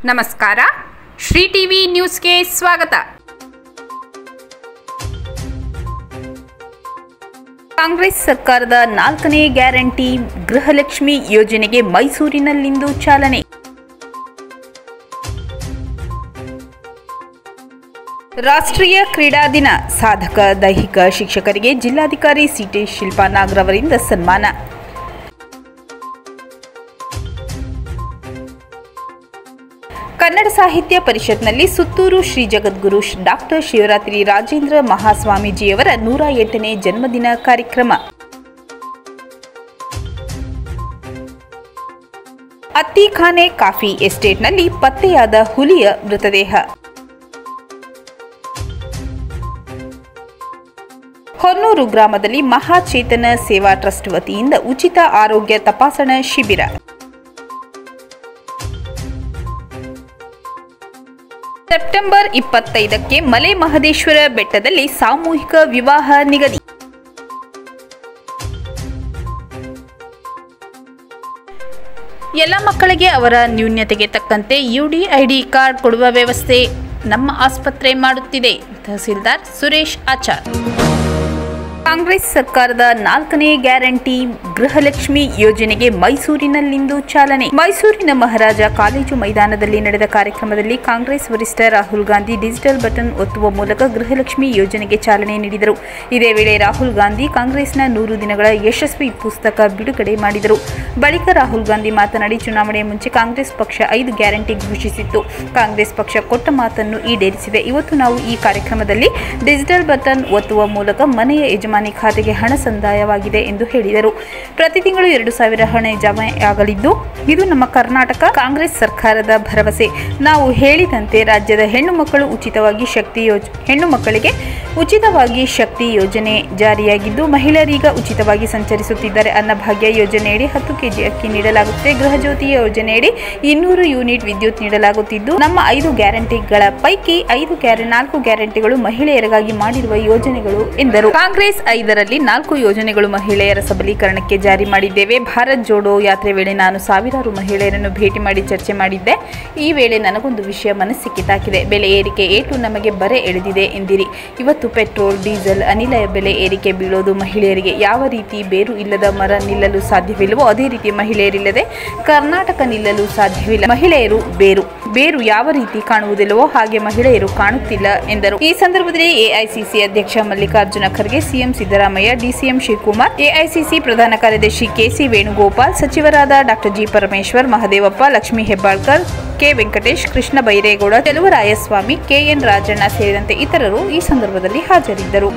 ನಮಸ್ಕಾರ ಶ್ರೀ ಟಿವಿ ನ್ಯೂಸ್ಗೆ ಸ್ವಾಗತ ಕಾಂಗ್ರೆಸ್ ಸರ್ಕಾರದ ನಾಲ್ಕನೇ ಗ್ಯಾರಂಟಿ ಗೃಹಲಕ್ಷ್ಮಿ ಯೋಜನೆಗೆ ಮೈಸೂರಿನಲ್ಲಿಂದು ಚಾಲನೆ ರಾಷ್ಟ್ರೀಯ ಕ್ರೀಡಾ ದಿನ ಸಾಧಕ ದೈಹಿಕ ಶಿಕ್ಷಕರಿಗೆ ಜಿಲ್ಲಾಧಿಕಾರಿ ಸಿಟಿ ಶಿಲ್ಪಾ ನಾಗ್ರವರಿಂದ ಸನ್ಮಾನ ಕನ್ನಡ ಸಾಹಿತ್ಯ ಪರಿಷತ್ನಲ್ಲಿ ಸುತ್ತೂರು ಶ್ರೀ ಜಗದ್ಗುರು ಶ್- ಡಾಕ್ಟರ್ ಶಿವರಾತ್ರಿ ರಾಜೇಂದ್ರ ಮಹಾಸ್ವಾಮೀಜಿಯವರ ನೂರ ಎಂಟನೇ ಜನ್ಮದಿನ ಕಾರ್ಯಕ್ರಮ ಅತ್ತಿಖಾನೆ ಕಾಫಿ ಎಸ್ಟೇಟ್ನಲ್ಲಿ ಪತ್ತೆಯಾದ ಹುಲಿಯ ಮೃತದೇಹ ಹೊನ್ನೂರು ಗ್ರಾಮದಲ್ಲಿ ಮಹಾಚೇತನ ಸೇವಾ ಟ್ರಸ್ಟ್ ವತಿಯಿಂದ ಉಚಿತ ಆರೋಗ್ಯ ತಪಾಸಣಾ ಶಿಬಿರ ಸೆಪ್ಟೆಂಬರ್ ಇಪ್ಪತ್ತೈದಕ್ಕೆ ಮಲೆ ಮಹದೇಶ್ವರ ಬೆಟ್ಟದಲ್ಲಿ ಸಾಮೂಹಿಕ ವಿವಾಹ ನಿಗದಿ ಎಲ್ಲ ಮಕ್ಕಳಿಗೆ ಅವರ ನ್ಯೂನ್ಯತೆಗೆ ತಕ್ಕಂತೆ ಯುಡಿಐಡಿ ಕಾರ್ಡ್ ಕೊಡುವ ವ್ಯವಸ್ಥೆ ನಮ್ಮ ಆಸ್ಪತ್ರೆ ಮಾಡುತ್ತಿದೆ ತಹಸೀಲ್ದಾರ್ ಸುರೇಶ್ ಆಚಾರ್ ಕಾಂಗ್ರೆಸ್ ಸರ್ಕಾರದ ನಾಲ್ಕನೇ ಗ್ಯಾರಂಟಿ ಗೃಹಲಕ್ಷ್ಮಿ ಯೋಜನೆಗೆ ಮೈಸೂರಿನಲ್ಲಿಂದು ಚಾಲನೆ ಮೈಸೂರಿನ ಮಹಾರಾಜ ಕಾಲೇಜು ಮೈದಾನದಲ್ಲಿ ನಡೆದ ಕಾರ್ಯಕ್ರಮದಲ್ಲಿ ಕಾಂಗ್ರೆಸ್ ವರಿಷ್ಠ ರಾಹುಲ್ ಗಾಂಧಿ ಡಿಜಿಟಲ್ ಬಟನ್ ಒತ್ತುವ ಮೂಲಕ ಗೃಹಲಕ್ಷ್ಮಿ ಯೋಜನೆಗೆ ಚಾಲನೆ ನೀಡಿದರು ಇದೇ ವೇಳೆ ರಾಹುಲ್ ಗಾಂಧಿ ಕಾಂಗ್ರೆಸ್ನ ನೂರು ದಿನಗಳ ಯಶಸ್ವಿ ಪುಸ್ತಕ ಬಿಡುಗಡೆ ಮಾಡಿದರು ಬಳಿಕ ರಾಹುಲ್ ಗಾಂಧಿ ಮಾತನಾಡಿ ಚುನಾವಣೆ ಮುಂಚೆ ಕಾಂಗ್ರೆಸ್ ಪಕ್ಷ ಐದು ಗ್ಯಾರಂಟಿ ಘೋಷಿಸಿತ್ತು ಕಾಂಗ್ರೆಸ್ ಪಕ್ಷ ಕೊಟ್ಟ ಮಾತನ್ನು ಈಡೇರಿಸಿದೆ ಇವತ್ತು ನಾವು ಈ ಕಾರ್ಯಕ್ರಮದಲ್ಲಿ ಡಿಜಿಟಲ್ ಬಟನ್ ಒತ್ತುವ ಮೂಲಕ ಮನೆಯ ಯಜಮಾನಿ ಖಾತೆಗೆ ಹಣ ಸಂದಾಯವಾಗಿದೆ ಎಂದು ಹೇಳಿದರು ಪ್ರತಿ ತಿಂಗಳು ಎರಡು ಸಾವಿರ ಹಣ ಜಮೆಯಾಗಲಿದ್ದು ಇದು ನಮ್ಮ ಕರ್ನಾಟಕ ಕಾಂಗ್ರೆಸ್ ಸರ್ಕಾರದ ಭರವಸೆ ನಾವು ಹೇಳಿದಂತೆ ರಾಜ್ಯದ ಹೆಣ್ಣು ಮಕ್ಕಳು ಉಚಿತವಾಗಿ ಶಕ್ತಿ ಯೋಜ ಹೆಣ್ಣು ಮಕ್ಕಳಿಗೆ ಉಚಿತವಾಗಿ ಶಕ್ತಿ ಯೋಜನೆ ಜಾರಿಯಾಗಿದ್ದು ಮಹಿಳೆಯರೀಗ ಉಚಿತವಾಗಿ ಸಂಚರಿಸುತ್ತಿದ್ದಾರೆ ಅನ್ನಭಾಗ್ಯ ಯೋಜನೆಯಡಿ ಹತ್ತು ಕೆಜಿ ಅಕ್ಕಿ ನೀಡಲಾಗುತ್ತದೆ ಗೃಹಜ್ಯೋತಿ ಯೋಜನೆಯಡಿ ಇನ್ನೂರು ಯೂನಿಟ್ ವಿದ್ಯುತ್ ನೀಡಲಾಗುತ್ತಿದ್ದು ನಮ್ಮ ಐದು ಗ್ಯಾರಂಟಿಗಳ ಪೈಕಿ ಐದು ಗ್ಯಾರ ನಾಲ್ಕು ಗ್ಯಾರಂಟಿಗಳು ಮಹಿಳೆಯರಿಗಾಗಿ ಮಾಡಿರುವ ಯೋಜನೆಗಳು ಎಂದರು ಕಾಂಗ್ರೆಸ್ ಐದರಲ್ಲಿ ನಾಲ್ಕು ಯೋಜನೆಗಳು ಮಹಿಳೆಯರ ಸಬಲೀಕರಣಕ್ಕೆ ಜಾರಿ ಮಾಡಿದ್ದೇವೆ ಭಾರತ್ ಜೋಡೋ ಯಾತ್ರೆ ವೇಳೆ ನಾನು ಸಾವಿರಾರು ಮಹಿಳೆಯರನ್ನು ಭೇಟಿ ಮಾಡಿ ಚರ್ಚೆ ಮಾಡಿದ್ದೆ ಈ ವೇಳೆ ನನಗೊಂದು ವಿಷಯ ಮನಸ್ಸಿಗೆ ತಾಕಿದೆ ಬೆಲೆ ಏರಿಕೆ ಏಟು ನಮಗೆ ಬರೆ ಎಳೆದಿದೆ ಎಂದಿರಿ ಇವತ್ತು ಪೆಟ್ರೋಲ್ ಡೀಸೆಲ್ ಅನಿಲ ಬೆಲೆ ಏರಿಕೆ ಬೀಳೋದು ಮಹಿಳೆಯರಿಗೆ ಯಾವ ರೀತಿ ಬೇರು ಇಲ್ಲದ ಮರ ನಿಲ್ಲಲು ಸಾಧ್ಯವಿಲ್ಲವೋ ಅದೇ ರೀತಿ ಮಹಿಳೆಯರಿಲ್ಲದೆ ಕರ್ನಾಟಕ ನಿಲ್ಲಲು ಸಾಧ್ಯವಿಲ್ಲ ಮಹಿಳೆಯರು ಬೇರು ಬೇರು ಯಾವ ರೀತಿ ಕಾಣುವುದಿಲ್ಲವೋ ಹಾಗೆ ಮಹಿಳೆಯರು ಕಾಣುತ್ತಿಲ್ಲ ಎಂದರು ಈ ಸಂದರ್ಭದಲ್ಲಿ ಎಐಸಿಸಿ ಅಧ್ಯಕ್ಷ Mallikarjuna Kharge CM Siddaramaiah DCM Shivakumar AICC ಪ್ರಧಾನ ಕಾರ್ಯದರ್ಶಿ ಕೆಸಿ ವೇಣುಗೋಪಾಲ್ ಸಚಿವರಾದ doctor G Parameshwar Mahadevappa Lakshmi Hebbalkar K Venkatesh Krishna Byregowda Cheluvarayaswamy KN Rajanna ಸೇರಿದಂತೆ ಇತರರು ಈ ಸಂದರ್ಭದಲ್ಲಿ ಹಾಜರಿದ್ದರು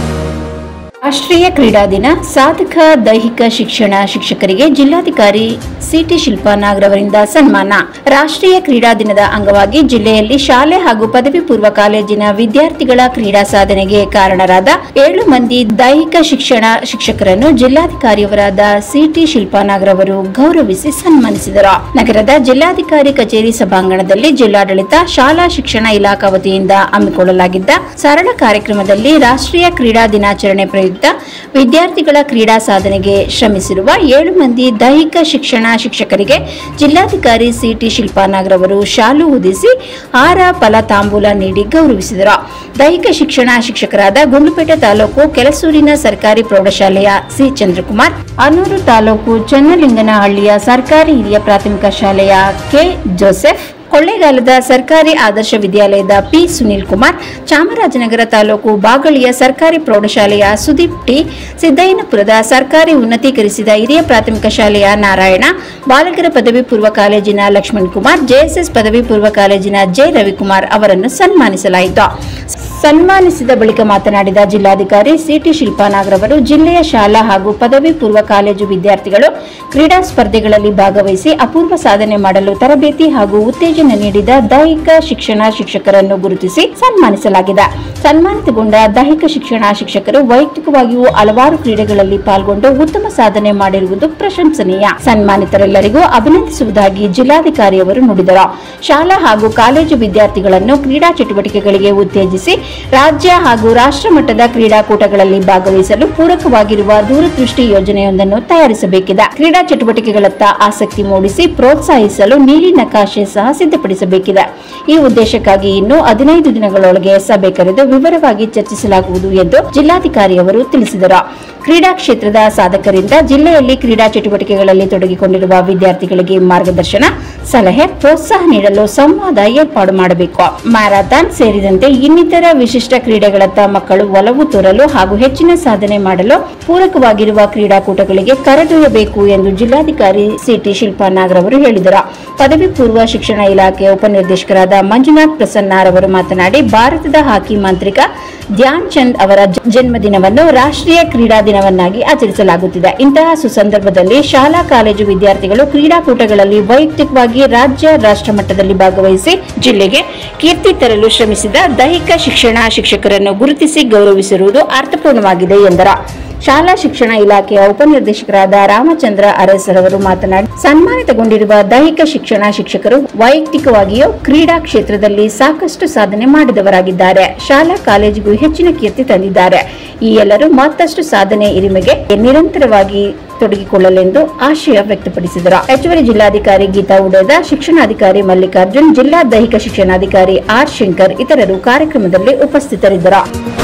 ರಾಷ್ಟ್ರೀಯ ಕ್ರೀಡಾ ದಿನ ಸಾಧಕ ದೈಹಿಕ ಶಿಕ್ಷಣ ಶಿಕ್ಷಕರಿಗೆ ಜಿಲ್ಲಾಧಿಕಾರಿ ಸಿಟಿ ಶಿಲ್ಪಾ ನಾಗ್ರವರಿಂದ ಸನ್ಮಾನ ರಾಷ್ಟ್ರೀಯ ಕ್ರೀಡಾ ದಿನದ ಅಂಗವಾಗಿ ಜಿಲ್ಲೆಯಲ್ಲಿ ಶಾಲೆ ಹಾಗೂ ಪದವಿ ಪೂರ್ವ ಕಾಲೇಜಿನ ವಿದ್ಯಾರ್ಥಿಗಳ ಕ್ರೀಡಾ ಸಾಧನೆಗೆ ಕಾರಣರಾದ ಏಳು ಮಂದಿ ದೈಹಿಕ ಶಿಕ್ಷಣ ಶಿಕ್ಷಕರನ್ನು ಜಿಲ್ಲಾಧಿಕಾರಿಯವರಾದ ಸಿಟಿ ಶಿಲ್ಪಾ ನಾಗ್ರವರು ಗೌರವಿಸಿ ಸನ್ಮಾನಿಸಿದರು ನಗರದ ಜಿಲ್ಲಾಧಿಕಾರಿ ಕಚೇರಿ ಸಭಾಂಗಣದಲ್ಲಿ ಜಿಲ್ಲಾಡಳಿತ ಶಾಲಾ ಶಿಕ್ಷಣ ಇಲಾಖಾ ವತಿಯಿಂದ ಹಮ್ಮಿಕೊಳ್ಳಲಾಗಿದ್ದ ಸರಳ ಕಾರ್ಯಕ್ರಮದಲ್ಲಿ ರಾಷ್ಟ್ರೀಯ ಕ್ರೀಡಾ ದಿನಾಚರಣೆ ಪ್ರಯುಕ್ತ ವಿದ್ಯಾರ್ಥಿಗಳ ಕ್ರೀಡಾ ಸಾಧನೆಗೆ ಶ್ರಮಿಸಿರುವ ಏಳು ಮಂದಿ ದೈಹಿಕ ಶಿಕ್ಷಣ ಶಿಕ್ಷಕರಿಗೆ ಜಿಲ್ಲಾಧಿಕಾರಿ ಸಿಟಿ ಶಿಲ್ಪಾನಾಗ್ರವರು ಶಾಲು ಹೊದಿಸಿ ಹಾರ ಫಲ ತಾಂಬೂಲ ನೀಡಿ ಗೌರವಿಸಿದರು ದೈಹಿಕ ಶಿಕ್ಷಣ ಶಿಕ್ಷಕರಾದ ಗುಂಡ್ಲುಪೇಟೆ ತಾಲೂಕು ಕೆಲಸೂರಿನ ಸರ್ಕಾರಿ ಪ್ರೌಢಶಾಲೆಯ ಸಿ ಚಂದ್ರಕುಮಾರ್ ಅನೂರು ತಾಲೂಕು ಚನ್ನಲಿಂಗನಹಳ್ಳಿಯ ಸರ್ಕಾರಿ ಹಿರಿಯ ಪ್ರಾಥಮಿಕ ಶಾಲೆಯ ಕೆ ಜೋಸೆಫ್ ಕೊಳ್ಳೇಗಾಲದ ಸರ್ಕಾರಿ ಆದರ್ಶ ವಿದ್ಯಾಲಯದ ಪಿ ಸುನೀಲ್ ಕುಮಾರ್ ಚಾಮರಾಜನಗರ ತಾಲೂಕು ಬಾಗಳಿಯ ಸರ್ಕಾರಿ ಪ್ರೌಢಶಾಲೆಯ ಸುದೀಪ್ ಟಿ ಸಿದ್ದಯ್ಯನಪುರದ ಸರ್ಕಾರಿ ಉನ್ನತೀಕರಿಸಿದ ಹಿರಿಯ ಪ್ರಾಥಮಿಕ ಶಾಲೆಯ ನಾರಾಯಣ ಬಾಲಕರ ಪದವಿ ಪೂರ್ವ ಕಾಲೇಜಿನ ಲಕ್ಷ್ಮಣ್ ಕುಮಾರ್ ಜೆಎಸ್ಎಸ್ ಪದವಿ ಪೂರ್ವ ಕಾಲೇಜಿನ ಜೆ ರವಿಕುಮಾರ್ ಅವರನ್ನು ಸನ್ಮಾನಿಸಲಾಯಿತು ಸನ್ಮಾನಿಸಿದ ಬಳಿಕ ಮಾತನಾಡಿದ ಜಿಲ್ಲಾಧಿಕಾರಿ ಸಿಟಿ ಶಿಲ್ಪಾನಾಗ್ರವರು ಜಿಲ್ಲೆಯ ಶಾಲಾ ಹಾಗೂ ಪದವಿ ಪೂರ್ವ ಕಾಲೇಜು ವಿದ್ಯಾರ್ಥಿಗಳು ಕ್ರೀಡಾ ಸ್ಪರ್ಧೆಗಳಲ್ಲಿ ಭಾಗವಹಿಸಿ ಅಪೂರ್ವ ಸಾಧನೆ ಮಾಡಲು ತರಬೇತಿ ಹಾಗೂ ಉತ್ತೇಜನ ನೀಡಿದ ದೈಹಿಕ ಶಿಕ್ಷಣ ಶಿಕ್ಷಕರನ್ನು ಗುರುತಿಸಿ ಸನ್ಮಾನಿಸಲಾಗಿದೆ ಸನ್ಮಾನಿತಗೊಂಡ ದೈಹಿಕ ಶಿಕ್ಷಣ ಶಿಕ್ಷಕರು ವೈಯಕ್ತಿಕವಾಗಿಯೂ ಹಲವಾರು ಕ್ರೀಡೆಗಳಲ್ಲಿ ಪಾಲ್ಗೊಂಡು ಉತ್ತಮ ಸಾಧನೆ ಮಾಡಿರುವುದು ಪ್ರಶಂಸನೀಯ ಸನ್ಮಾನಿತರೆಲ್ಲರಿಗೂ ಅಭಿನಂದಿಸುವುದಾಗಿ ಜಿಲ್ಲಾಧಿಕಾರಿಯವರು ನುಡಿದರು ಶಾಲಾ ಹಾಗೂ ಕಾಲೇಜು ವಿದ್ಯಾರ್ಥಿಗಳನ್ನು ಕ್ರೀಡಾ ಚಟುವಟಿಕೆಗಳಿಗೆ ಉತ್ತೇಜಿಸಿ ರಾಜ್ಯ ಹಾಗೂ ರಾಷ್ಟ್ರ ಮಟ್ಟದ ಕ್ರೀಡಾಕೂಟಗಳಲ್ಲಿ ಭಾಗವಹಿಸಲು ಪೂರಕವಾಗಿರುವ ದೂರದೃಷ್ಟಿ ಯೋಜನೆಯೊಂದನ್ನು ತಯಾರಿಸಬೇಕಿದೆ ಕ್ರೀಡಾ ಚಟುವಟಿಕೆಗಳತ್ತ ಆಸಕ್ತಿ ಮೂಡಿಸಿ ಪ್ರೋತ್ಸಾಹಿಸಲು ನೀಲಿ ನಕಾಶೆ ಸಹ ಸಿದ್ಧಪಡಿಸಬೇಕಿದೆ ಈ ಉದ್ದೇಶಕ್ಕಾಗಿ ಇನ್ನು ಹದಿನೈದು ದಿನಗಳೊಳಗೆ ಸಭೆ ಕರೆದು ವಿವರವಾಗಿ ಚರ್ಚಿಸಲಾಗುವುದು ಎಂದು ಜಿಲ್ಲಾಧಿಕಾರಿಯವರು ತಿಳಿಸಿದರು ಕ್ರೀಡಾ ಕ್ಷೇತ್ರದ ಸಾಧಕರಿಂದ ಜಿಲ್ಲೆಯಲ್ಲಿ ಕ್ರೀಡಾ ಚಟುವಟಿಕೆಗಳಲ್ಲಿ ತೊಡಗಿಕೊಂಡಿರುವ ವಿದ್ಯಾರ್ಥಿಗಳಿಗೆ ಮಾರ್ಗದರ್ಶನ ಸಲಹೆ ಪ್ರೋತ್ಸಾಹ ನೀಡಲು ಸಂವಾದ ಏರ್ಪಾಡು ಮಾಡಬೇಕು ಮ್ಯಾರಥಾನ್ ಸೇರಿದಂತೆ ಇನ್ನಿತರ ವಿಶಿಷ್ಟ ಕ್ರೀಡೆಗಳತ್ತ ಮಕ್ಕಳು ಒಲವು ತೋರಲು ಹಾಗೂ ಹೆಚ್ಚಿನ ಸಾಧನೆ ಮಾಡಲು ಪೂರಕವಾಗಿರುವ ಕ್ರೀಡಾಕೂಟಗಳಿಗೆ ಕರೆದೊಯ್ಯಬೇಕು ಎಂದು ಜಿಲ್ಲಾಧಿಕಾರಿ ಸಿಟಿ ಶಿಲ್ಪಾ ನಾಗರವರು ಹೇಳಿದರು ಪದವಿ ಪೂರ್ವ ಶಿಕ್ಷಣ ಇಲಾಖೆಯ ಉಪನಿರ್ದೇಶಕರಾದ ಮಂಜುನಾಥ್ ಪ್ರಸನ್ನಾರವರು ಮಾತನಾಡಿ ಭಾರತದ ಹಾಕಿ ಮಾಂತ್ರಿಕ ಧ್ಯಾನ್ ಚಂದ್ ಅವರ ಜ- ಜನ್ಮದಿನವನ್ನು ರಾಷ್ಟ್ರೀಯ ಕ್ರೀಡಾ ದಿನವನ್ನಾಗಿ ಆಚರಿಸಲಾಗುತ್ತಿದೆ ಇಂತಹ ಸುಸಂದರ್ಭದಲ್ಲಿ ಶಾಲಾ ಕಾಲೇಜು ವಿದ್ಯಾರ್ಥಿಗಳು ಕ್ರೀಡಾಕೂಟಗಳಲ್ಲಿ ವೈಯಕ್ತಿಕವಾಗಿ ರಾಜ್ಯ ರಾಷ್ಟ್ರ ಮಟ್ಟದಲ್ಲಿ ಭಾಗವಹಿಸಿ ಜಿಲ್ಲೆಗೆ ಕೀರ್ತಿ ತರಲು ಶ್ರಮಿಸಿದ ದೈಹಿಕ ಶಿಕ್ಷಣ ಶಿಕ್ಷಕರನ್ನು ಗುರುತಿಸಿ ಗೌರವಿಸಿರುವುದು ಅರ್ಥಪೂರ್ಣವಾಗಿದೆ ಎಂದರು ಶಾಲಾ ಶಿಕ್ಷಣ ಇಲಾಖೆಯ ಉಪನಿರ್ದೇಶಕರಾದ ರಾಮಚಂದ್ರ ಅರಸರ್ ಅವರು ಮಾತನಾಡಿ ಸನ್ಮಾನಿತಗೊಂಡಿರುವ ದೈಹಿಕ ಶಿಕ್ಷಣ ಶಿಕ್ಷಕರು ವೈಯಕ್ತಿಕವಾಗಿಯೂ ಕ್ರೀಡಾ ಕ್ಷೇತ್ರದಲ್ಲಿ ಸಾಕಷ್ಟು ಸಾಧನೆ ಮಾಡಿದವರಾಗಿದ್ದಾರೆ ಶಾಲಾ ಕಾಲೇಜಿಗೂ ಹೆಚ್ಚಿನ ಕೀರ್ತಿ ತಂದಿದ್ದಾರೆ ಈ ಎಲ್ಲರೂ ಮತ್ತಷ್ಟು ಸಾಧನೆ ಇರಿಮೆಗೆ ನಿರಂತರವಾಗಿ ತೊಡಗಿಕೊಳ್ಳಲೆಂದು ಆಶಯ ವ್ಯಕ್ತಪಡಿಸಿದರು ಹೆಚ್ಚುವರಿ ಜಿಲ್ಲಾಧಿಕಾರಿ ಗೀತಾ ಉಡೇದ ಶಿಕ್ಷಣಾಧಿಕಾರಿ ಮಲ್ಲಿಕಾರ್ಜುನ್ ಜಿಲ್ಲಾ ದೈಹಿಕ ಶಿಕ್ಷಣಾಧಿಕಾರಿ ಆರ್ ಶಂಕರ್ ಇತರರು ಕಾರ್ಯಕ್ರಮದಲ್ಲಿ ಉಪಸ್ಥಿತರಿದ್ದರು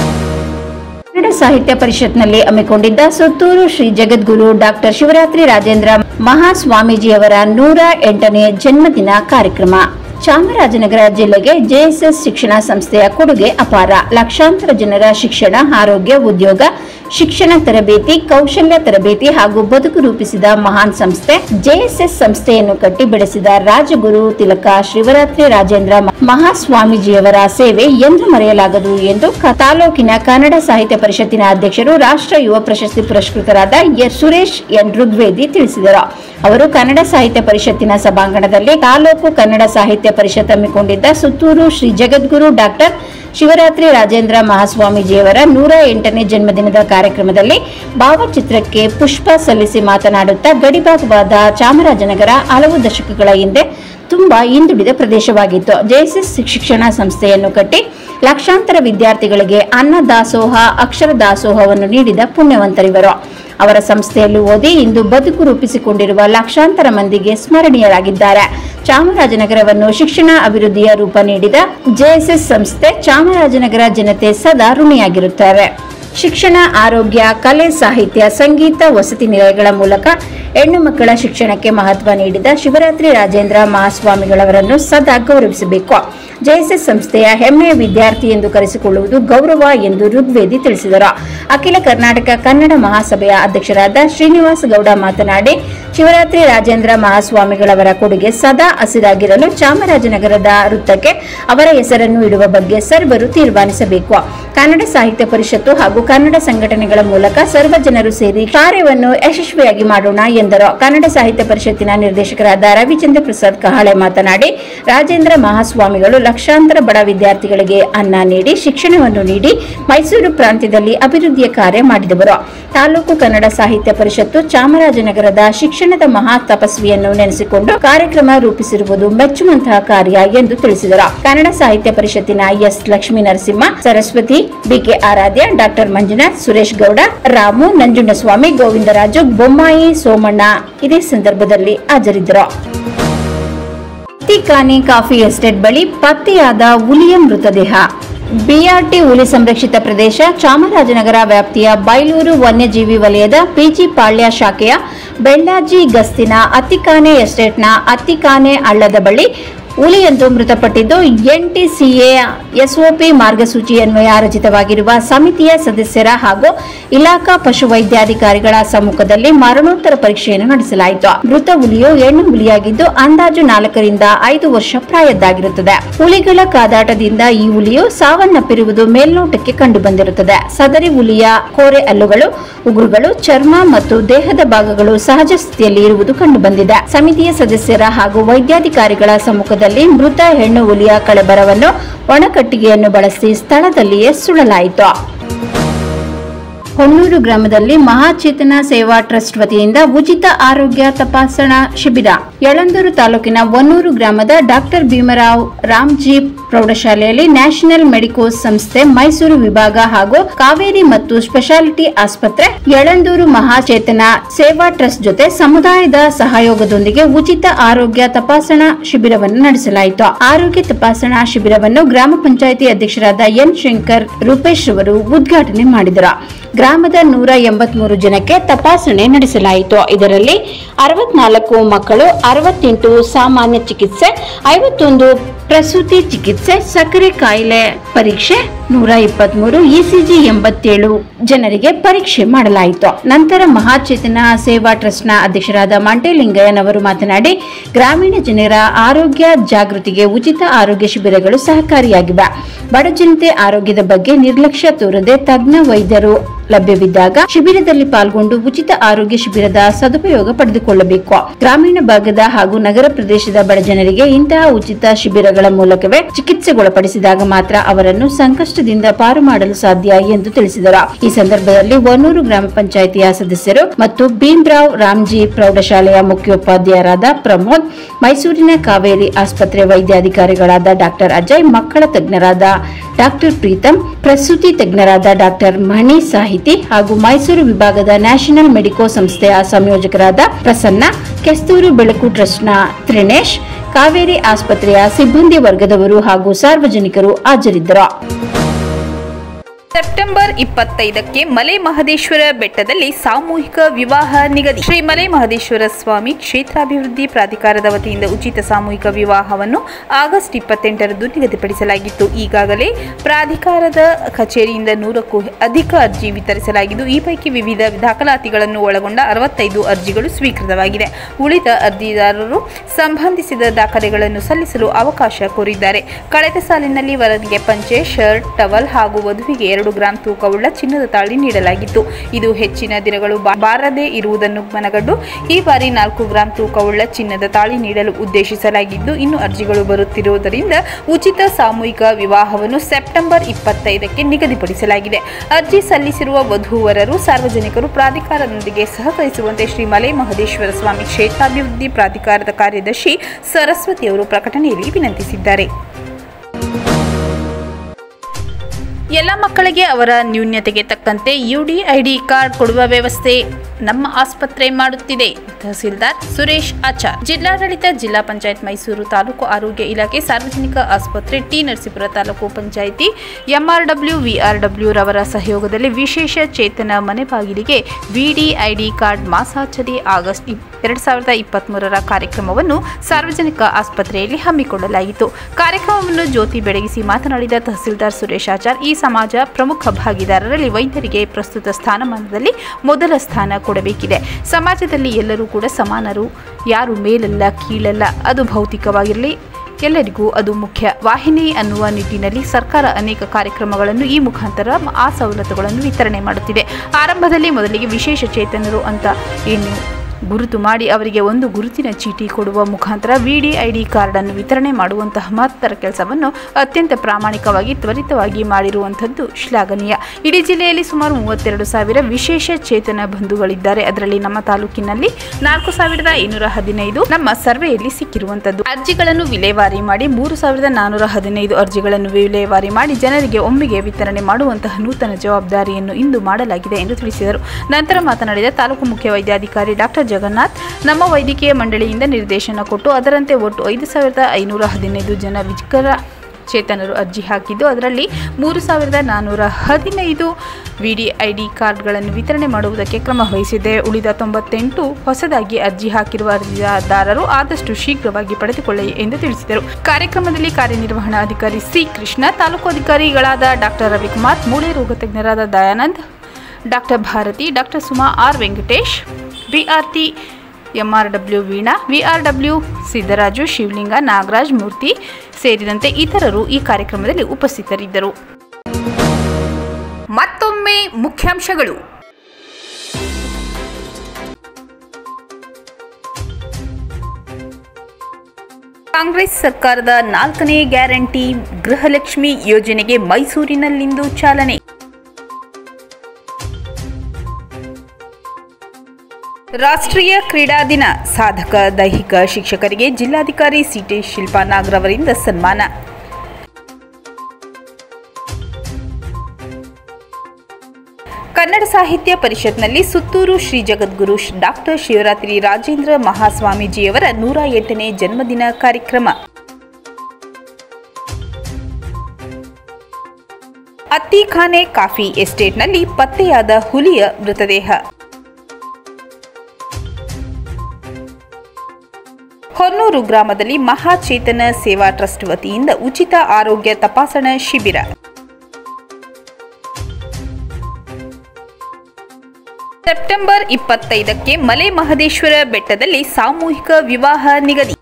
ಕನ್ನಡ ಸಾಹಿತ್ಯ ಪರಿಷತ್ನಲ್ಲಿ ಹಮ್ಮಿಕೊಂಡಿದ್ದ ಸುತ್ತೂರು ಶ್ರೀ ಜಗದ್ಗುರು ಡಾಕ್ಟರ್ ಶಿವರಾತ್ರಿ ರಾಜೇಂದ್ರ ಮಹಾಸ್ವಾಮೀಜಿಯವರ ನೂರ ಎಂಟನೇ ಜನ್ಮದಿನ ಕಾರ್ಯಕ್ರಮ ಚಾಮರಾಜನಗರ ಜಿಲ್ಲೆಗೆ ಜೆಎಸ್ಎಸ್ ಶಿಕ್ಷಣ ಸಂಸ್ಥೆಯ ಕೊಡುಗೆ ಅಪಾರ ಲಕ್ಷಾಂತರ ಜನರ ಶಿಕ್ಷಣ ಆರೋಗ್ಯ ಉದ್ಯೋಗ ಶಿಕ್ಷಣ ತರಬೇತಿ ಕೌಶಲ್ಯ ತರಬೇತಿ ಹಾಗೂ ಬದುಕು ರೂಪಿಸಿದ ಮಹಾನ್ ಸಂಸ್ಥೆ ಜೆಎಸ್ಎಸ್ ಸಂಸ್ಥೆಯನ್ನು ಕಟ್ಟಿ ಬೆಳೆಸಿದ ರಾಜಗುರು ತಿಲಕ ಶಿವರಾತ್ರಿ ರಾಜೇಂದ್ರ ಮಹಾಸ್ವಾಮೀಜಿಯವರ ಸೇವೆ ಎಂದು ಮರೆಯಲಾಗದು ಎಂದು ಕ- ತಾಲೂಕಿನ ಕನ್ನಡ ಸಾಹಿತ್ಯ ಪರಿಷತ್ತಿನ ಅಧ್ಯಕ್ಷರು ರಾಷ್ಟ್ರ ಯುವ ಪ್ರಶಸ್ತಿ ಪುರಸ್ಕೃತರಾದ ಎಸ್ ಸುರೇಶ್ ಎನ್ ಋಗ್ವೇದಿ ತಿಳಿಸಿದರು ಅವರು ಕನ್ನಡ ಸಾಹಿತ್ಯ ಪರಿಷತ್ತಿನ ಸಭಾಂಗಣದಲ್ಲಿ ತಾಲೂಕು ಕನ್ನಡ ಸಾಹಿತ್ಯ ಪರಿಷತ್ ಹಮ್ಮಿಕೊಂಡಿದ್ದ ಸುತ್ತೂರು ಶ್ರೀ ಜಗದ್ಗುರು ಡಾಕ್ಟರ್ ಶಿವರಾತ್ರಿ ರಾಜೇಂದ್ರ ಮಹಾಸ್ವಾಮೀಜಿಯವರ ನೂರ ಎಂಟನೇ ಜನ್ಮದಿನದ ಕಾರ್ಯಕ್ರಮದಲ್ಲಿ ಭಾವಚಿತ್ರಕ್ಕೆ ಪುಷ್ಪ ಸಲ್ಲಿಸಿ ಮಾತನಾಡುತ್ತಾ ಗಡಿಭಾಗವಾದ ಚಾಮರಾಜನಗರ ಹಲವು ದಶಕಗಳ ಹಿಂದೆ ತುಂಬಾ ಹಿಂದುಳಿದ ಪ್ರದೇಶವಾಗಿತ್ತು ಜೆಎಸ್ಎಸ್ ಶಿಕ್ಷಣ ಸಂಸ್ಥೆಯನ್ನು ಕಟ್ಟಿ ಲಕ್ಷಾಂತರ ವಿದ್ಯಾರ್ಥಿಗಳಿಗೆ ಅನ್ನ ದಾಸೋಹ ಅಕ್ಷರ ದಾಸೋಹವನ್ನು ನೀಡಿದ ಪುಣ್ಯವಂತರಿವರು ಅವರ ಸಂಸ್ಥೆಯಲ್ಲಿ ಓದಿ ಇಂದು ಬದುಕು ರೂಪಿಸಿಕೊಂಡಿರುವ ಲಕ್ಷಾಂತರ ಮಂದಿಗೆ ಸ್ಮರಣೀಯರಾಗಿದ್ದಾರೆ ಚಾಮರಾಜನಗರವನ್ನು ಶಿಕ್ಷಣ ಅಭಿವೃದ್ಧಿಯ ರೂಪ ನೀಡಿದ ಜೆಎಸ್ಎಸ್ ಸಂಸ್ಥೆ ಚಾಮರಾಜನಗರ ಜನತೆ ಸದಾ ಋಣಿಯಾಗಿರುತ್ತಾರೆ ಶಿಕ್ಷಣ ಆರೋಗ್ಯ ಕಲೆ ಸಾಹಿತ್ಯ ಸಂಗೀತ ವಸತಿ ನಿಲಯಗಳ ಮೂಲಕ ಹೆಣ್ಣು ಮಕ್ಕಳ ಶಿಕ್ಷಣಕ್ಕೆ ಮಹತ್ವ ನೀಡಿದ ಶಿವರಾತ್ರಿ ರಾಜೇಂದ್ರ ಮಹಾಸ್ವಾಮಿಗಳವರನ್ನು ಸದಾ ಗೌರವಿಸಬೇಕು ಜೆಎಸ್ಎಸ್ ಸಂಸ್ಥೆಯ ಹೆಮ್ಮೆಯ ವಿದ್ಯಾರ್ಥಿ ಎಂದು ಕರೆಸಿಕೊಳ್ಳುವುದು ಗೌರವ ಎಂದು ಋಗ್ವೇದಿ ತಿಳಿಸಿದರು ಅಖಿಲ ಕರ್ನಾಟಕ ಕನ್ನಡ ಮಹಾಸಭೆಯ ಅಧ್ಯಕ್ಷರಾದ ಶ್ರೀನಿವಾಸ ಗೌಡ ಮಾತನಾಡಿ ಶಿವರಾತ್ರಿ ರಾಜೇಂದ್ರ ಮಹಾಸ್ವಾಮಿಗಳವರ ಕೊಡುಗೆ ಸದಾ ಹಸಿರಾಗಿರಲು ಚಾಮರಾಜನಗರದ ವೃತ್ತಕ್ಕೆ ಅವರ ಹೆಸರನ್ನು ಇಡುವ ಬಗ್ಗೆ ಸರ್ವರು ತೀರ್ಮಾನಿಸಬೇಕು ಕನ್ನಡ ಸಾಹಿತ್ಯ ಪರಿಷತ್ತು ಹಾಗೂ ಕನ್ನಡ ಸಂಘಟನೆಗಳ ಮೂಲಕ ಸರ್ವ ಜನರು ಸೇರಿ ಕಾರ್ಯವನ್ನು ಯಶಸ್ವಿಯಾಗಿ ಮಾಡೋಣ ಎಂದರು ಕನ್ನಡ ಸಾಹಿತ್ಯ ಪರಿಷತ್ತಿನ ನಿರ್ದೇಶಕರಾದ ರವಿಚಂದ್ರ ಪ್ರಸಾದ್ ಕಹಾಳೆ ಮಾತನಾಡಿ ರಾಜೇಂದ್ರ ಮಹಾಸ್ವಾಮಿಗಳು ಲಕ್ಷಾಂತರ ಬಡ ವಿದ್ಯಾರ್ಥಿಗಳಿಗೆ ಅನ್ನ ನೀಡಿ ಶಿಕ್ಷಣವನ್ನು ನೀಡಿ ಮೈಸೂರು ಪ್ರಾಂತ್ಯದಲ್ಲಿ ಅಭಿವೃದ್ಧಿಯ ಕಾರ್ಯ ಮಾಡಿದವರು ತಾಲೂಕು ಕನ್ನಡ ಸಾಹಿತ್ಯ ಪರಿಷತ್ತು ಚಾಮರಾಜನಗರದ ಶಿಕ್ಷಣದ ಮಹಾ ತಪಸ್ವಿಯನ್ನು ನೆನೆಸಿಕೊಂಡು ಕಾರ್ಯಕ್ರಮ ರೂಪಿಸಿರುವುದು ಮೆಚ್ಚುವಂತಹ ಕಾರ್ಯ ಎಂದು ತಿಳಿಸಿದರು ಕನ್ನಡ ಸಾಹಿತ್ಯ ಪರಿಷತ್ತಿನ S Lakshmi Narasimha Saraswati BK Aradhya doctor Manjunath Suresh Gowda Ramu Nanjundaswamy Govindaraju Bommai Somanna ಇದೇ ಸಂದರ್ಭದಲ್ಲಿ ಹಾಜರಿದ್ದರು ಕಾನಿ ಕಾಫಿ ಎಸ್ಟೇಟ್ ಬಳಿ ಪತ್ತೆಯಾದ ಹುಲಿಯ ಮೃತದೇಹ ಬಿಆರ್ಟಿ ಹುಲಿ ಸಂರಕ್ಷಿತ ಪ್ರದೇಶ ಚಾಮರಾಜನಗರ ವ್ಯಾಪ್ತಿಯ ಬೈಲೂರು ವನ್ಯಜೀವಿ ವಲಯದ ಪಿಜಿ ಪಾಳ್ಯ ಶಾಖೆಯ ಬೆಳ್ಳಾಜಿ ಗಸ್ತಿನ ಅತ್ತಿಕಾನೆ ಎಸ್ಟೇಟ್ನ ಅತ್ತಿಕಾನೆ ಹಳ್ಳದ ಬಳಿ ಹುಲಿಯೊಂದು ಮೃತಪಟ್ಟಿದ್ದು ಎನ್ಟಿಸಿಎ ಎಸ್ಒಪಿ ಮಾರ್ಗಸೂಚಿ ಅನ್ವಯ ರಚಿತವಾಗಿರುವ ಸಮಿತಿಯ ಸದಸ್ಯರ ಹಾಗೂ ಇಲಾಖಾ ಪಶುವೈದ್ಯಾಧಿಕಾರಿಗಳ ಸಮ್ಮುಖದಲ್ಲಿ ಮರಣೋತ್ತರ ಪರೀಕ್ಷೆಯನ್ನು ನಡೆಸಲಾಯಿತು ಮೃತ ಹುಲಿಯು ಹೆಣ್ಣು ಹುಲಿಯಾಗಿದ್ದು ಅಂದಾಜು ನಾಲ್ಕರಿಂದ ಐದು ವರ್ಷ ಪ್ರಾಯದ್ದಾಗಿರುತ್ತದೆ ಹುಲಿಗಳ ಕಾದಾಟದಿಂದ ಈ ಹುಲಿಯು ಸಾವನ್ನಪ್ಪಿರುವುದು ಮೇಲ್ನೋಟಕ್ಕೆ ಕಂಡುಬಂದಿರುತ್ತದೆ ಸದರಿ ಹುಲಿಯ ಕೋರೆ ಹಲ್ಲುಗಳು ಉಗುರುಗಳು ಚರ್ಮ ಮತ್ತು ದೇಹದ ಭಾಗಗಳು ಸಹಜ ಸ್ಥಿತಿಯಲ್ಲಿ ಇರುವುದು ಕಂಡುಬಂದಿದೆ ಸಮಿತಿಯ ಸದಸ್ಯರ ಹಾಗೂ ವೈದ್ಯಾಧಿಕಾರಿಗಳ ಸಮ್ಮುಖದಲ್ಲಿ ಮೃತ ಹೆಣ್ಣು ಹುಲಿಯ ಕಳೆಬರವನ್ನು ಒಣಕಟ್ಟಿಗೆಯನ್ನು ಬಳಸಿ ಸ್ಥಳದಲ್ಲಿಯೇ ಸುಡಲಾಯಿತು ಹೊನ್ನೂರು ಗ್ರಾಮದಲ್ಲಿ ಮಹಾಚೇತನ ಸೇವಾ ಟ್ರಸ್ಟ್ ವತಿಯಿಂದ ಉಚಿತ ಆರೋಗ್ಯ ತಪಾಸಣಾ ಶಿಬಿರ ಯಳಂದೂರು ತಾಲೂಕಿನ ಹೊನ್ನೂರು ಗ್ರಾಮದ ಡಾಕ್ಟರ್ ಭೀಮರಾವ್ ರಾಮ್ಜಿ ಪ್ರೌಢಶಾಲೆಯಲ್ಲಿ ನ್ಯಾಷನಲ್ ಮೆಡಿಕೋಸ್ ಸಂಸ್ಥೆ ಮೈಸೂರು ವಿಭಾಗ ಹಾಗೂ ಕಾವೇರಿ ಮತ್ತು ಸ್ಪೆಷಾಲಿಟಿ ಆಸ್ಪತ್ರೆ ಯಳಂದೂರು ಮಹಾಚೇತನ ಸೇವಾ ಟ್ರಸ್ಟ್ ಜೊತೆ ಸಮುದಾಯದ ಸಹಯೋಗದೊಂದಿಗೆ ಉಚಿತ ಆರೋಗ್ಯ ತಪಾಸಣಾ ಶಿಬಿರವನ್ನು ನಡೆಸಲಾಯಿತು ಆರೋಗ್ಯ ತಪಾಸಣಾ ಶಿಬಿರವನ್ನು ಗ್ರಾಮ ಪಂಚಾಯಿತಿ ಅಧ್ಯಕ್ಷರಾದ ಎನ್ ಶಂಕರ್ ರೂಪೇಶ್ ಅವರು ಉದ್ಘಾಟನೆ ಮಾಡಿದರು ಗ್ರಾಮದ ನೂರ ಎಂಬತ್ಮೂರು ಜನಕ್ಕೆ ತಪಾಸಣೆ ನಡೆಸಲಾಯಿತು ಇದರಲ್ಲಿ ಅರವತ್ನಾಲ್ಕು ಮಕ್ಕಳು ಅರವತ್ತೆಂಟು ಸಾಮಾನ್ಯ ಚಿಕಿತ್ಸೆ ಐವತ್ತೊಂದು ಪ್ರಸೂತಿ ಚಿಕಿತ್ಸೆ ಸಕ್ಕರೆ ಕಾಯಿಲೆ ಪರೀಕ್ಷೆ ನೂರ ಇಪ್ಪತ್ಮೂರು ಇಸಿಜಿ ಎಂಬತ್ತೇಳು ಜನರಿಗೆ ಪರೀಕ್ಷೆ ಮಾಡಲಾಯಿತು ನಂತರ ಮಹಾಚೇತನ ಸೇವಾ ಟ್ರಸ್ಟ್ನ ಅಧ್ಯಕ್ಷರಾದ ಮಂಟೇಲಿಂಗಯ್ಯನವರು ಮಾತನಾಡಿ ಗ್ರಾಮೀಣ ಜನರ ಆರೋಗ್ಯ ಜಾಗೃತಿಗೆ ಉಚಿತ ಆರೋಗ್ಯ ಶಿಬಿರಗಳು ಸಹಕಾರಿಯಾಗಿವೆ ಬಡ ಜನತೆ ಆರೋಗ್ಯದ ಬಗ್ಗೆ ನಿರ್ಲಕ್ಷ್ಯ ತೋರದೆ ತಜ್ಞ ವೈದ್ಯರು ಲಭ್ಯವಿದ್ದಾಗ ಶಿಬಿರದಲ್ಲಿ ಪಾಲ್ಗೊಂಡು ಉಚಿತ ಆರೋಗ್ಯ ಶಿಬಿರದ ಸದುಪಯೋಗ ಪಡೆದುಕೊಳ್ಳಬೇಕು ಗ್ರಾಮೀಣ ಭಾಗದ ಹಾಗೂ ನಗರ ಪ್ರದೇಶದ ಬಡ ಜನರಿಗೆ ಇಂತಹ ಉಚಿತ ಶಿಬಿರಗಳ ಮೂಲಕವೇ ಚಿಕಿತ್ಸೆಗೊಳಪಡಿಸಿದಾಗ ಮಾತ್ರ ಅವರನ್ನು ಸಂಕಷ್ಟದಿಂದ ಪಾರು ಮಾಡಲು ಸಾಧ್ಯ ಎಂದು ತಿಳಿಸಿದರು ಈ ಸಂದರ್ಭದಲ್ಲಿ ವನೂರು ಗ್ರಾಮ ಪಂಚಾಯಿತಿಯ ಸದಸ್ಯರು ಮತ್ತು ಭೀಮ್ರಾವ್ ರಾಮ್ಜಿ ಪ್ರೌಢಶಾಲೆಯ ಮುಖ್ಯೋಪಾಧ್ಯಾಯರಾದ ಪ್ರಮೋದ್ ಮೈಸೂರಿನ ಕಾವೇರಿ ಆಸ್ಪತ್ರೆ ವೈದ್ಯಾಧಿಕಾರಿಗಳಾದ ಡಾಕ್ಟರ್ ಅಜಯ್ ಮಕ್ಕಳ ತಜ್ಞರಾದ ಡಾಕ್ಟರ್ ಪ್ರೀತಂ ಪ್ರಸೂತಿ ತಜ್ಞರಾದ ಡಾಕ್ಟರ್ ಮಣಿ ಸಾಹಿತಿ ಹಾಗೂ ಮೈಸೂರು ವಿಭಾಗದ ನ್ಯಾಷನಲ್ ಮೆಡಿಕೋ ಸಂಸ್ಥೆಯ ಸಂಯೋಜಕರಾದ ಪ್ರಸನ್ನ ಕೆಸ್ತೂರು ಬೆಳಕು ಟ್ರಸ್ಟ್ನ ತ್ರಿನೇಶ್ ಕಾವೇರಿ ಆಸ್ಪತ್ರೆಯ ಸಿಬ್ಬಂದಿ ವರ್ಗದವರು ಹಾಗೂ ಸಾರ್ವಜನಿಕರು ಹಾಜರಿದ್ದರು ಸೆಪ್ಟೆಂಬರ್ ಇಪ್ಪತ್ತೈದಕ್ಕೆ ಮಲೆ ಮಹದೇಶ್ವರ ಬೆಟ್ಟದಲ್ಲಿ ಸಾಮೂಹಿಕ ವಿವಾಹ ನಿಗದಿ ಶ್ರೀ ಮಲೆ ಮಹದೇಶ್ವರ ಸ್ವಾಮಿ ಕ್ಷೇತ್ರಾಭಿವೃದ್ಧಿ ಪ್ರಾಧಿಕಾರದ ವತಿಯಿಂದ ಉಚಿತ ಸಾಮೂಹಿಕ ವಿವಾಹವನ್ನು ಆಗಸ್ಟ್ ಇಪ್ಪತ್ತೆಂಟರಂದು ನಿಗದಿಪಡಿಸಲಾಗಿತ್ತು ಈಗಾಗಲೇ ಪ್ರಾಧಿಕಾರದ ಕಚೇರಿಯಿಂದ ನೂರಕ್ಕೂ ಅಧಿಕ ಅರ್ಜಿ ವಿತರಿಸಲಾಗಿದ್ದು ಈ ಪೈಕಿ ವಿವಿಧ ದಾಖಲಾತಿಗಳನ್ನು ಒಳಗೊಂಡ ಅರವತ್ತೈದು ಅರ್ಜಿಗಳು ಸ್ವೀಕೃತವಾಗಿದೆ ಉಳಿದ ಅರ್ಜಿದಾರರು ಸಂಬಂಧಿಸಿದ ದಾಖಲೆಗಳನ್ನು ಸಲ್ಲಿಸಲು ಅವಕಾಶ ಕೋರಿದ್ದಾರೆ ಕಳೆದ ಸಾಲಿನಲ್ಲಿ ವರದಿಗೆ ಪಂಚೆ ಶರ್ಟ್ ಟವಲ್ ಹಾಗೂ ವಧುವಿಗೆ ಎರಡು ಗ್ರಾಂ ತೂಕವುಳ್ಳ ಚಿನ್ನದ ತಾಳಿ ನೀಡಲಾಗಿತ್ತು ಇದು ಹೆಚ್ಚಿನ ದಿನಗಳು ಬಾ- ಬಾರದೇ ಇರುವುದನ್ನು ಮನಗಂಡು ಈ ಬಾರಿ ನಾಲ್ಕು ಗ್ರಾಂ ತೂಕವುಳ್ಳ ಚಿನ್ನದ ತಾಳಿ ನೀಡಲು ಉದ್ದೇಶಿಸಲಾಗಿದ್ದು ಇನ್ನು ಅರ್ಜಿಗಳು ಬರುತ್ತಿರುವುದರಿಂದ ಉಚಿತ ಸಾಮೂಹಿಕ ವಿವಾಹವನ್ನು ಸೆಪ್ಟೆಂಬರ್ ಇಪ್ಪತ್ತೈದಕ್ಕೆ ನಿಗದಿಪಡಿಸಲಾಗಿದೆ ಅರ್ಜಿ ಸಲ್ಲಿಸಿರುವ ವಧೂವರರು ಸಾರ್ವಜನಿಕರು ಪ್ರಾಧಿಕಾರದೊಂದಿಗೆ ಸಹಕರಿಸುವಂತೆ ಶ್ರೀ ಮಲೆ ಮಹದೇಶ್ವರ ಸ್ವಾಮಿ ಕ್ಷೇತ್ರಾಭಿವೃದ್ಧಿ ಪ್ರಾಧಿಕಾರದ ಕಾರ್ಯದರ್ಶಿ ಸರಸ್ವತಿಯವರು ಪ್ರಕಟಣೆಯಲ್ಲಿ ವಿನಂತಿಸಿದ್ದಾರೆ ಎಲ್ಲ ಮಕ್ಕಳಿಗೆ ಅವರ ನ್ಯೂನ್ಯತೆಗೆ ತಕ್ಕಂತೆ ಯುಡಿಐಡಿ ಕಾರ್ಡ್ ಕೊಡುವ ವ್ಯವಸ್ಥೆ ನಮ್ಮ ಆಸ್ಪತ್ರೆ ಮಾಡುತ್ತಿದೆ ತಹಸೀಲ್ದಾರ್ ಸುರೇಶ್ ಆಚಾರ್ ಜಿಲ್ಲಾಡಳಿತ ಜಿಲ್ಲಾ ಪಂಚಾಯತ್ ಮೈಸೂರು ತಾಲೂಕು ಆರೋಗ್ಯ ಇಲಾಖೆ ಸಾರ್ವಜನಿಕ ಆಸ್ಪತ್ರೆ T Narasipura taluk panchayat MRW VRW ರವರ ಸಹಯೋಗದಲ್ಲಿ ವಿಶೇಷ ಚೇತನ ಮನೆ ಬಾಗಿಲಿಗೆ ವಿಡಿಐಡಿ ಕಾರ್ಡ್ ಮಾಸಾಚರಿ ಆಗಸ್ಟ್ ಎರಡು ಸಾವಿರದ ಇಪ್ಪತ್ತ್ಮೂರರ ಕಾರ್ಯಕ್ರಮವನ್ನು ಸಾರ್ವಜನಿಕ ಆಸ್ಪತ್ರೆಯಲ್ಲಿ ಹಮ್ಮಿಕೊಳ್ಳಲಾಗಿತ್ತು ಕಾರ್ಯಕ್ರಮವನ್ನು ಜ್ಯೋತಿ ಬೆಳಗಿಸಿ ಮಾತನಾಡಿದ ತಹಸೀಲ್ದಾರ್ ಸುರೇಶ್ ಆಚಾರ್ ಈ ಸಮಾಜ ಪ್ರಮುಖ ಭಾಗಿದಾರರಲ್ಲಿ ವೈದ್ಯರಿಗೆ ಪ್ರಸ್ತುತ ಸ್ಥಾನಮಾನದಲ್ಲಿ ಮೊದಲ ಸ್ಥಾನ ಕೊಡಬೇಕಿದೆ ಸಮಾಜದಲ್ಲಿ ಎಲ್ಲರೂ ಕೂಡ ಸಮಾನರು ಯಾರು ಮೇಲಲ್ಲ ಕೀಳಲ್ಲ ಅದು ಭೌತಿಕವಾಗಿರಲಿ ಎಲ್ಲರಿಗೂ ಅದು ಮುಖ್ಯ ವಾಹಿನಿ ಅನ್ನುವ ನಿಟ್ಟಿನಲ್ಲಿ ಸರ್ಕಾರ ಅನೇಕ ಕಾರ್ಯಕ್ರಮಗಳನ್ನು ಈ ಮುಖಾಂತರ ಆ ಸವಲತ್ತುಗಳನ್ನು ವಿತರಣೆ ಮಾಡುತ್ತಿದೆ ಆರಂಭದಲ್ಲಿ ಮೊದಲಿಗೆ ವಿಶೇಷ ಚೇತನರು ಅಂತ ಏನು ಗುರುತು ಮಾಡಿ ಅವರಿಗೆ ಒಂದು ಗುರುತಿನ ಚೀಟಿ ಕೊಡುವ ಮುಖಾಂತರ ವಿಡಿಐಡಿ ಕಾರ್ಡ್ ಅನ್ನು ವಿತರಣೆ ಮಾಡುವಂತಹ ಮಹತ್ತರ ಕೆಲಸವನ್ನು ಅತ್ಯಂತ ಪ್ರಾಮಾಣಿಕವಾಗಿ ತ್ವರಿತವಾಗಿ ಮಾಡಿರುವಂಥದ್ದು ಶ್ಲಾಘನೀಯ ಇಡೀ ಜಿಲ್ಲೆಯಲ್ಲಿ ಸುಮಾರು ಮೂವತ್ತೆರಡು ಸಾವಿರ ವಿಶೇಷ ಚೇತನ ಬಂಧುಗಳಿದ್ದಾರೆ ಅದರಲ್ಲಿ ನಮ್ಮ ತಾಲೂಕಿನಲ್ಲಿ ನಾಲ್ಕು ಸಾವಿರದ ಐನೂರ ಹದಿನೈದು ನಮ್ಮ ಸರ್ವೆಯಲ್ಲಿ ಸಿಕ್ಕಿರುವಂಥದ್ದು ಅರ್ಜಿಗಳನ್ನು ವಿಲೇವಾರಿ ಮಾಡಿ ಮೂರು ಸಾವಿರದ ನಾನೂರ ಹದಿನೈದು ಅರ್ಜಿಗಳನ್ನು ವಿಲೇವಾರಿ ಮಾಡಿ ಜನರಿಗೆ ಒಮ್ಮೆಗೆ ವಿತರಣೆ ಮಾಡುವಂತಹ ನೂತನ ಜವಾಬ್ದಾರಿಯನ್ನು ಇಂದು ಮಾಡಲಾಗಿದೆ ಎಂದು ತಿಳಿಸಿದರು ನಂತರ ಮಾತನಾಡಿದ ತಾಲೂಕು ಮುಖ್ಯ ವೈದ್ಯಾಧಿಕಾರಿ ಡಾಕ್ಟರ್ ಜಗನ್ನಾಥ್ ನಮ್ಮ ವೈದ್ಯಕೀಯ ಮಂಡಳಿಯಿಂದ ನಿರ್ದೇಶನ ಕೊಟ್ಟು ಅದರಂತೆ ಒಟ್ಟು ಐದು ಸಾವಿರದ ಐನೂರ ಹದಿನೈದು ಜನ ವಿಕಲ ಚೇತನರು ಅರ್ಜಿ ಹಾಕಿದ್ದು ಅದರಲ್ಲಿ ಮೂರು ಸಾವಿರದ ನಾನ್ನೂರ ಹದಿನೈದು ವಿಡಿಐಡಿ ಕಾರ್ಡ್ಗಳನ್ನು ವಿತರಣೆ ಮಾಡುವುದಕ್ಕೆ ಕ್ರಮ ವಹಿಸಿದೆ ಉಳಿದ ತೊಂಬತ್ತೆಂಟು ಹೊಸದಾಗಿ ಅರ್ಜಿ ಹಾಕಿರುವ ಅರ್ಜಿದಾರರು ಆದಷ್ಟು ಶೀಘ್ರವಾಗಿ ಪಡೆದುಕೊಳ್ಳಿ ಎಂದು ತಿಳಿಸಿದರು ಕಾರ್ಯಕ್ರಮದಲ್ಲಿ ಕಾರ್ಯನಿರ್ವಹಣಾಧಿಕಾರಿ ಸಿ ಕೃಷ್ಣ ತಾಲೂಕು ಅಧಿಕಾರಿಗಳಾದ ಡಾಕ್ಟರ್ ರವಿಕುಮಾರ್ ಮೂಳೆ ರೋಗ ತಜ್ಞರಾದ Dayanand doctor Bharati doctor Suma R Venkatesh BRT MRW Veena VRW Siddaraju Shivalinga Nagaraj Murthy ಸೇರಿದಂತೆ ಇತರರು ಈ ಕಾರ್ಯಕ್ರಮದಲ್ಲಿ ಉಪಸ್ಥಿತರಿದ್ದರು ಮತ್ತೊಮ್ಮೆ ಮುಖ್ಯಾಂಶಗಳು ಕಾಂಗ್ರೆಸ್ ಸರ್ಕಾರದ ನಾಲ್ಕನೇ ಗ್ಯಾರಂಟಿ ಗೃಹಲಕ್ಷ್ಮಿ ಯೋಜನೆಗೆ ಮೈಸೂರಿನಲ್ಲಿಂದು ಚಾಲನೆ ರಾಷ್ಟ್ರೀಯ ಕ್ರೀಡಾ ದಿನ ಸಾಧಕ ದೈಹಿಕ ಶಿಕ್ಷಕರಿಗೆ ಜಿಲ್ಲಾಧಿಕಾರಿ ಸಿಟಿ ಶಿಲ್ಪಾ ನಾಗ್ರವರಿಂದ ಸನ್ಮಾನ ಕನ್ನಡ ಸಾಹಿತ್ಯ ಪರಿಷತ್ನಲ್ಲಿ ಸುತ್ತೂರು ಶ್ರೀ ಜಗದ್ಗುರು ಡಾಕ್ಟರ್ ಶಿವರಾತ್ರಿ ರಾಜೇಂದ್ರ ಮಹಾಸ್ವಾಮೀಜಿಯವರ ನೂರ ಎಂಟನೇ ಜನ್ಮದಿನ ಕಾರ್ಯಕ್ರಮ ಅತ್ತಿಖಾನೆ ಕಾಫಿ ಎಸ್ಟೇಟ್ನಲ್ಲಿ ಪತ್ತೆಯಾದ ಹುಲಿಯ ಮೃತದೇಹ ಹೊನ್ನೂರು ಗ್ರಾಮದಲ್ಲಿ ಮಹಾಚೇತನ ಸೇವಾ ಟ್ರಸ್ಟ್ ವತಿಯಿಂದ ಉಚಿತ ಆರೋಗ್ಯ ತಪಾಸಣಾ ಶಿಬಿರ ಸೆಪ್ಟೆಂಬರ್ ಇಪ್ಪತ್ತೈದಕ್ಕೆ ಮಲೆ ಮಹದೇಶ್ವರ ಬೆಟ್ಟದಲ್ಲಿ ಸಾಮೂಹಿಕ ವಿವಾಹ ನಿಗದಿ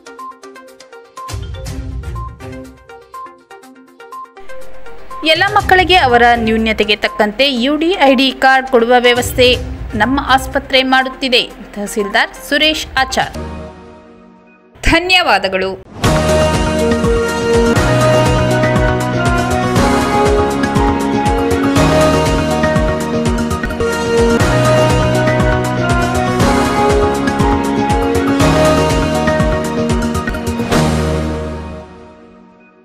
ಎಲ್ಲ ಮಕ್ಕಳಿಗೆ ಅವರ ನ್ಯೂನ್ಯತೆಗೆ ತಕ್ಕಂತೆ ಯುಡಿಐಡಿ ಕಾರ್ಡ್ ಕೊಡುವ ವ್ಯವಸ್ಥೆ ನಮ್ಮ ಆಸ್ಪತ್ರೆ ಮಾಡುತ್ತಿದೆ ತಹಸೀಲ್ದಾರ್ ಸುರೇಶ್ ಆಚಾರ್ ಧನ್ಯವಾದಗಳು